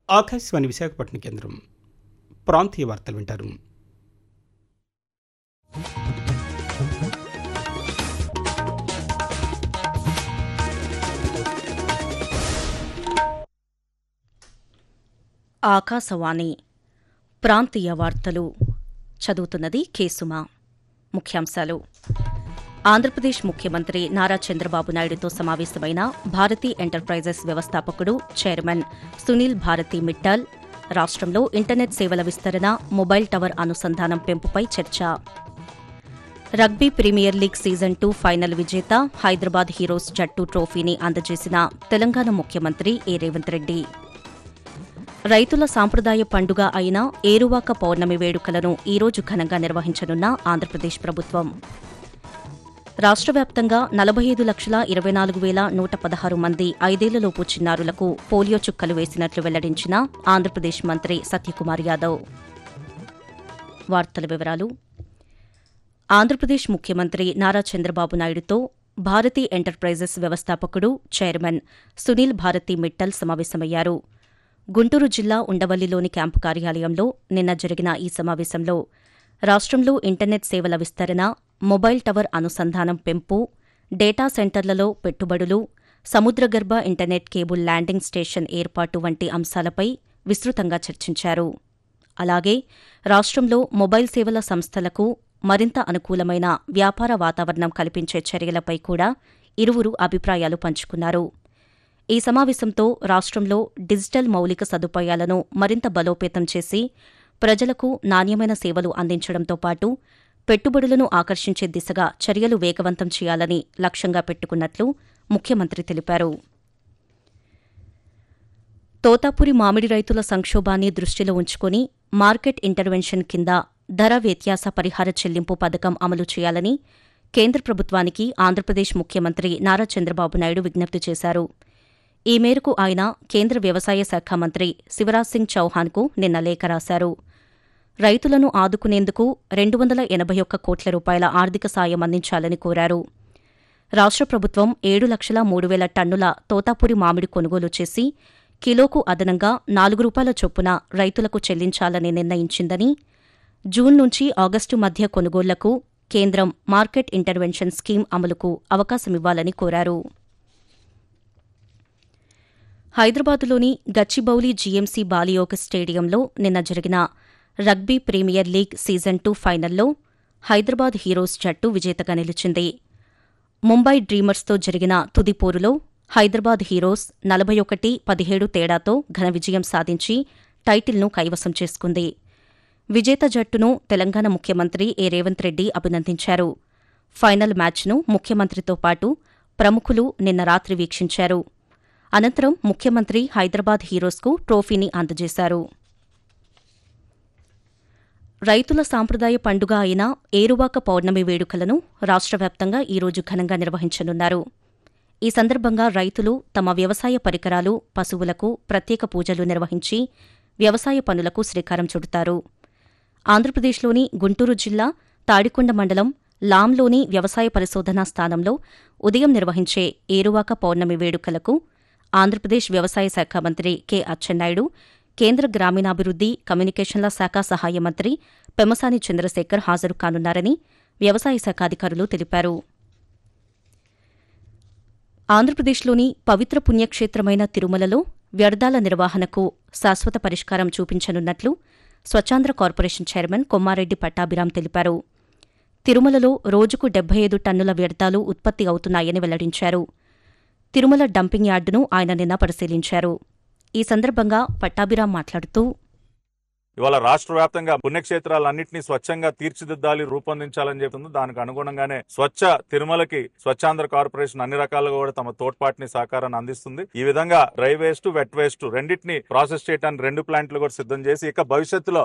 ఆకాశవాణి విశాఖపట్నం కేంద్రం ప్రాంతీయ వార్తలు వింటారు ఆకాశవాణి ప్రాంతీయ వార్తలు చదువుతున్నది కేసుమా ముఖ్యాంశాలు ఆంధ్రప్రదేశ్ ముఖ్యమంత్రి నారా చంద్రబాబు నాయుడుతో సమావేశమైన భారతీ ఎంటర్ప్రైజెస్ వ్యవస్థాపకుడు చైర్మన్ సునీల్ భారతి మిట్టల్ రాష్ట్రంలో ఇంటర్నెట్ సేవల విస్తరణ మొబైల్ టవర్ అనుసంధానం పెంపుపై చర్చ rugby premier league season two final విజేత హైదరాబాద్ హీరోస్ జట్టు ట్రోఫీని అందజేసిన తెలంగాణ ముఖ్యమంత్రి ఏ రేవంత్ రెడ్డి రైతుల సాంప్రదాయ పండుగ అయిన ఏరువాక పౌర్ణమి వేడుకలను ఈరోజు ఘనంగా నిర్వహించనున్న ఆంధ్రప్రదేశ్ ప్రభుత్వం రాష్ట్ర వ్యాప్తంగా నలభై ఐదు లక్షల ఇరవై నాలుగు వేల నూట పదహారు మంది ఐదేళ్లలోపు చిన్నారులకు పోలియో చుక్కలు వేసినట్లు వెల్లడించిన ఆంధ్రప్రదేశ్ మంత్రి సత్యకుమార్ యాదవ్ వార్తల వివరాలు ఆంధ్రప్రదేశ్ ముఖ్యమంత్రి నారా చంద్రబాబు నాయుడుతో భారతీ ఎంటర్ప్రైజెస్ వ్యవస్థాపకుడు చైర్మన్ సునీల్ భారతి మిట్టల్ సమావేశమయ్యారు గుంటూరు జిల్లా ఉండవల్లిలోని క్యాంపు కార్యాలయంలో నిన్న జరిగిన ఈ సమావేశంలో రాష్ట్రంలో ఇంటర్నెట్ సేవల విస్తరణ మొబైల్ టవర్ అనుసంధానం పెంపు డేటా సెంటర్లలో పెట్టుబడులు సముద్రగర్భ ఇంటర్నెట్ కేబుల్ ల్యాండింగ్ స్టేషన్ ఏర్పాటు వంటి అంశాలపై విస్తృతంగా చర్చించారు అలాగే రాష్ట్రంలో మొబైల్ సేవల సంస్థలకు మరింత అనుకూలమైన వ్యాపార వాతావరణం కల్పించే చర్యలపై కూడా ఇరువురు అభిప్రాయాలు పంచుకున్నారు ఈ సమావేశంతో రాష్ట్రంలో డిజిటల్ మౌలిక సదుపాయాలను మరింత బలోపేతం చేసి ప్రజలకు నాణ్యమైన సేవలు అందించడంతో పాటు పెట్టుబడులను ఆకర్షించే దిశగా చర్యలు వేగవంతం చేయాలని లక్ష్యంగా పెట్టుకున్నట్లు ముఖ్యమంత్రి తెలిపారు తోతాపురి మామిడి రైతుల సంక్షోభాన్ని దృష్టిలో ఉంచుకుని మార్కెట్ ఇంటర్వెన్షన్ కింద ధర వ్యత్యాస పరిహార చెల్లింపు పథకం అమలు చేయాలని కేంద్ర ప్రభుత్వానికి ఆంధ్రప్రదేశ్ ముఖ్యమంత్రి నారా చంద్రబాబు నాయుడు విజ్ఞప్తి చేశారు ఈ మేరకు ఆయన కేంద్ర వ్యవసాయ శాఖ మంత్రి శివరాజ్ సింగ్ చౌహాన్కు నిన్న లేఖ రాశారు రైతులను ఆదుకునేందుకు రెండు వందల ఎనభై ఒక్క కోట్ల రూపాయల ఆర్థిక సాయం అందించాలని కోరారు రాష్ట్ర ప్రభుత్వం ఏడు లక్షల మూడు వేల టన్నుల తోతాపురి మామిడి కొనుగోలు చేసి కిలోకు అదనంగా నాలుగు రూపాయల చొప్పున రైతులకు చెల్లించాలని నిర్ణయించిందని జూన్ నుంచి ఆగస్టు మధ్య కొనుగోళ్లకు కేంద్రం మార్కెట్ ఇంటర్వెన్షన్ స్కీమ్ అమలుకు అవకాశమివ్వాలని కోరారు హైదరాబాదులోని గచ్చిబౌలి జీఎంసీ బాలియోగ స్టేడియంలో నిన్న జరిగిన rugby premier league season two ఫైనల్లో హైదరాబాద్ హీరోస్ జట్టు విజేతగా నిలిచింది ముంబై డ్రీమర్స్తో జరిగిన తుది పోరులో హైదరాబాద్ హీరోస్ నలభై ఒకటి పదిహేడు తేడాతో ఘన విజయం సాధించి టైటిల్ను కైవసం చేసుకుంది విజేత జట్టును తెలంగాణ ముఖ్యమంత్రి ఏ రేవంత్ రెడ్డి అభినందించారు ఫైనల్ మ్యాచ్ను ముఖ్యమంత్రితో పాటు ప్రముఖులు నిన్న రాత్రి వీక్షించారు అనంతరం ముఖ్యమంత్రి హైదరాబాద్ హీరోస్కు ట్రోఫీని అందజేశారు రైతుల సాంప్రదాయ పండుగ అయిన ఏరువాక పౌర్ణమి వేడుకలను రాష్ట్ర వ్యాప్తంగా ఈరోజు ఘనంగా నిర్వహించనున్నారు ఈ సందర్భంగా రైతులు తమ వ్యవసాయ పరికరాలు పశువులకు ప్రత్యేక పూజలు నిర్వహించి వ్యవసాయ పనులకు శ్రీకారం చుడతారు ఆంధ్రప్రదేశ్లోని గుంటూరు జిల్లా తాడికొండ మండలం లాంలోని వ్యవసాయ పరిశోధనా స్థానంలో ఉదయం నిర్వహించే ఏరువాక పౌర్ణమి వేడుకలకు ఆంధ్రప్రదేశ్ వ్యవసాయ శాఖ మంత్రి కె అచ్చెన్నాయుడు కేంద్ర గ్రామీణాభివృద్ది కమ్యూనికేషన్ల శాఖ సహాయ మంత్రి పెమసాని చంద్రశేఖర్ హాజరు కానున్నారని వ్యవసాయ శాఖ అధికారులు తెలిపారు ఆంధ్రప్రదేశ్లోని పవిత్ర పుణ్యక్షేత్రమైన తిరుమలలో వ్యర్థాల నిర్వహణకు శాశ్వత పరిష్కారం చూపించనున్నట్లు స్వచ్ఛాంధ్ర కార్పొరేషన్ చైర్మన్ కొమ్మారెడ్డి పట్టాభిరాం తెలిపారు తిరుమలలో రోజుకు డెబ్బై ఐదు టన్నుల వ్యర్థాలు ఉత్పత్తి అవుతున్నాయని వెల్లడించారు తిరుమల డంపింగ్ యార్డును ఆయన నిన్న పరిశీలించారు ఈ సందర్భంగా పట్టాభిరాం మాట్లాడుతూ ఇవాళ రాష్ట్ర వ్యాప్తంగా పుణ్యక్షేత్రాలన్నింటినీ స్వచ్ఛంగా తీర్చిదిద్దాలి రూపొందించాలని చెప్తుంది దానికి అనుగుణంగానే స్వచ్ఛ తిరుమలకి స్వచ్ఛాంధ్ర కార్పొరేషన్ అన్ని రకాలుగా కూడా తమ తోడ్పాటిని సహకారాన్ని అందిస్తుంది ఈ విధంగా డ్రై వేస్ట్ వెట్ వేస్ట్ రెండింటిని ప్రాసెస్ చేయడానికి రెండు ప్లాంట్లు కూడా సిద్ధం చేసి ఇక భవిష్యత్తులో